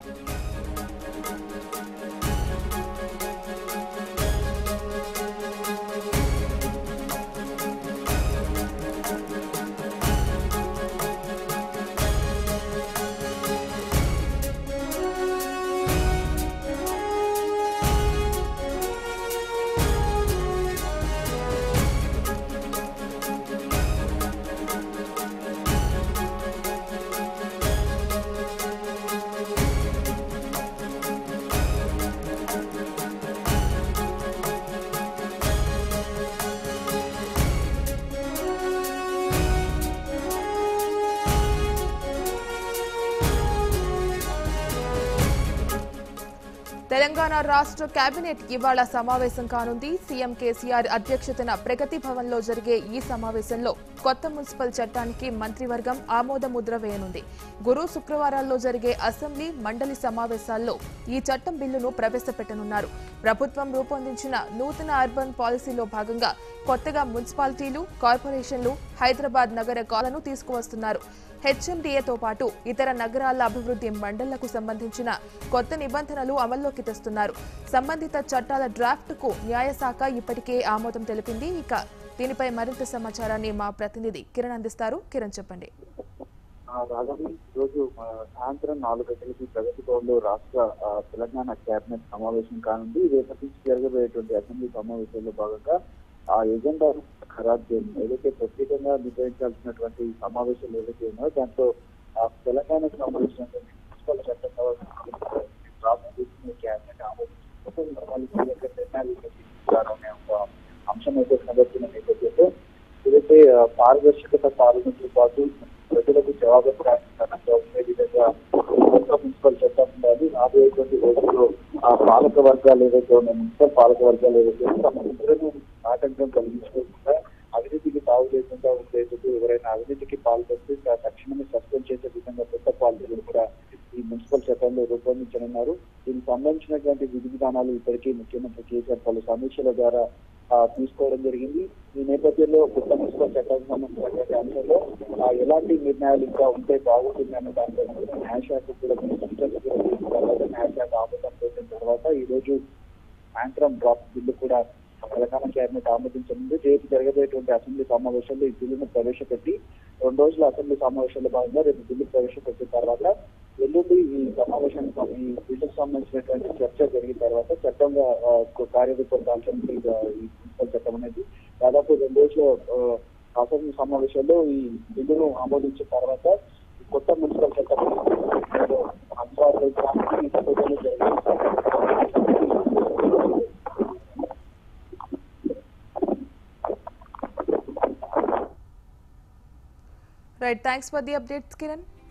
తెలంగాణ రాష్ట్ర కేబినెట్ ఇవాళ సమావేశం కానుంది సీఎం కేసీఆర్ అధ్యక్షతన ప్రగతి భవన్ లో జరిగే ఈ సమావేశంలో కొత్త మున్సిపల్ చట్టానికి మంత్రివర్గం ఆమోద ముద్ర వేయనుంది గురు శుక్రవారాల్లో జరిగే అసెంబ్లీ మండలి సమావేశాల్లో ఈ చట్టం బిల్లును ప్రవేశపెట్టనున్నారు ప్రభుత్వం రూపొందించిన నూతన అర్బన్ పాలసీలో భాగంగా కొత్తగా మున్సిపాలిటీలు కార్పొరేషన్లు హైదరాబాద్ నగర కాలను తీసుకువస్తున్నారు హెచ్ఎండిఏతో పాటు ఇతర నగరాల అభివృద్ధి మండళ్లకు సంబంధించిన కొత్త నిబంధనలు అమల్లోకి తెస్తున్నారు సంబంధిత చట్టాల డ్రాఫ్ట్ కు న్యాయశాఖ ఇప్పటికే ఆమోదం తెలిపింది ఇక దీనిపై మరింత సమాచారాన్ని మా ప్రతినిధి కిరణ్ అందిస్తారు కిరణ్ చెప్పండి ఆ, రాఘవి ఈరోజు ఆ, సాయంత్రం నాలుగు గంటలకి ప్రగతి భవన్లో రాష్ట్ర ఆ, తెలంగాణ కేబినెట్ సమావేశం కానుంది రేపటి నుంచి జరగబోయేటువంటి అసెంబ్లీ సమావేశంలో భాగంగా ఆ ఎజెండాను ఖరారు చేయండి ఏదైతే ప్రత్యేకంగా నిర్వహించాల్సినటువంటి సమావేశాలు ఏదైతే ఉన్నాయో దాంట్లో ఆ, తెలంగాణకు సంబంధించినటువంటి మున్సిపల్ చట్టం డ్రాఫ్ట్ తీసుకుని కేబినెట్ ఆమోదించుకుంటే వాళ్ళు కీలక నిర్ణయాలు తీసుకుంటారనే ఒక అంశం అయితే కనబడుతున్న నేపథ్యంలో ఏదైతే ఆ, పారదర్శకత పాలనతో పాటు ప్రజలకు జవాబుదారీతనంగా ఉండే విధంగా కొత్త మున్సిపల్ చట్టం ఉండాలి రాబోయేటువంటి రోజుల్లో ఆ పాలక వర్గాలు ఏవైతే ఉన్నాయి మున్సిపల్ పాలక వర్గాలు ఏవైతే ఉన్నాయో తమ నిధులను ఆటంకం కలిగించుకోకుండా అవినీతికి తావు లేకుండా ఉండేందుకు ఎవరైనా అవినీతికి పాల్పడితే త- తక్షణమే సస్పెండ్ చేసే విధంగా కొత్త పాలసీలు కూడా ఈ మున్సిపల్ చట్టంలో రూపొందించనున్నారు దీనికి సంబంధించినటువంటి విధి విధానాలు ఇప్పటికీ ముఖ్యమంత్రి కేసీఆర్ పలు సమీక్షల ద్వారా ఆ, తీసుకోవడం జరిగింది ఈ నేపథ్యంలో కొత్త మున్సిపల్ చట్టానికి సంబంధించినటువంటి అంశంలో ఆ, ఎలాంటి నిర్ణయాలు ఇంకా ఉంటే బాగుంటుంది అనే దానిపై కూడా న్యాయశాఖ కూడా కొన్ని సూచనలు కూడా చేసిన తర్వాత న్యాయశాఖ ఆమోదం పొందిన తర్వాత ఈ రోజు సాయంత్రం డ్రాప్ బిల్లు కూడా తెలంగాణ కేబినెట్ ఆమోదించనుంది రేపు జరగబోయేటువంటి అసెంబ్లీ సమావేశంలో ఈ బిల్లును ప్రవేశపెట్టి రెండు రోజుల అసెంబ్లీ సమావేశంలో భాగంగా రేపు బిల్లు ప్రవేశపెట్టిన తర్వాత ఎల్లుండి ఈ సమావేశానికి ఈ బిల్లుకు సంబంధించినటువంటి చర్చ జరిగిన తర్వాత చట్టంగా ఆ, కార్యరూపం దాల్చడానికి ఈ మున్సిపల్ చట్టం అనేది దాదాపు రెండు రోజుల ఆ, అసెంబ్లీ సమావేశంలో ఈ బిల్లును ఆమోదించిన తర్వాత ఈ కొత్త మున్సిపల్ చట్టం అంశాలు ఈ నేపథ్యంలో జరిగింది right thanks for the updates Kiran